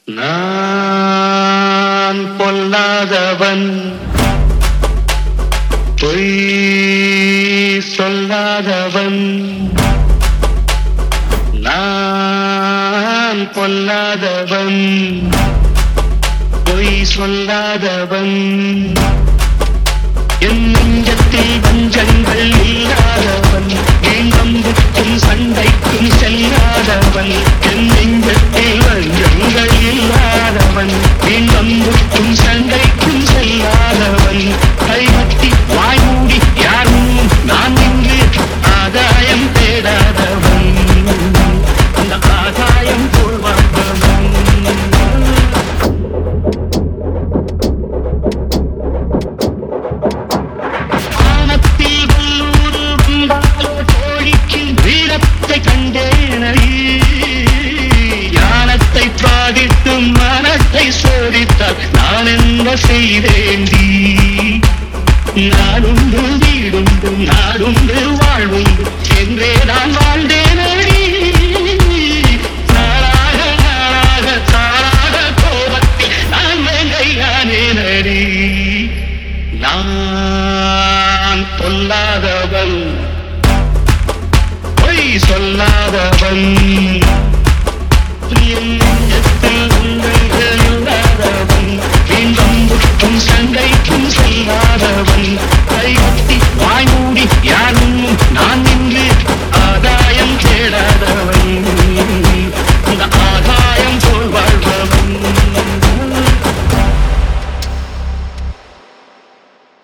நான் பொல்லாதவன் பொய் சொல்லாதவன் நான் பொல்லாதவன் பொய் சொல்லாதவன் என் நெஞ்சத்தில் வஞ்சங்கள் இல்லாதவன் என் நம்புக்கும் சண்டைக்கும் செல்லாதவன் என் நெஞ்சத்தில் வஞ்சங்கள் இல்லாதவன் என் நம்புக்கும் சண்டைக்கும் செல்லாதவன் கைமத்தி வாய் மூடி யாரும் நான் இங்கு ஆதாயம் தேடாதவன் அந்த ஆதாயம் போல் வாழ்பவன் வானத்தில் வல்லூர் வந்தாலோ கோழிக்கு வீரத்தை கண்டேனடி ஞானத்தை பாதித்து மனத்தை சோதித்தால் நான் என்ன செய்தேண்டி நாடுண்டு வீடுண்டு நாடுண்டு வாழ்வுண்டு என்றே நான் வாழ்ந்தேனடி நாளாக நாளாக தாளாக கோபத்தில் நான் வேங்கையானேனடி நான் பொல்லாதவன் பொய் சொல்லாதவன் என் நெஞ்சத்தில் உண்மைகள் இல்லாதவன் என் வம்புக்கும் சண்டைக்கும் செல்லாதவன்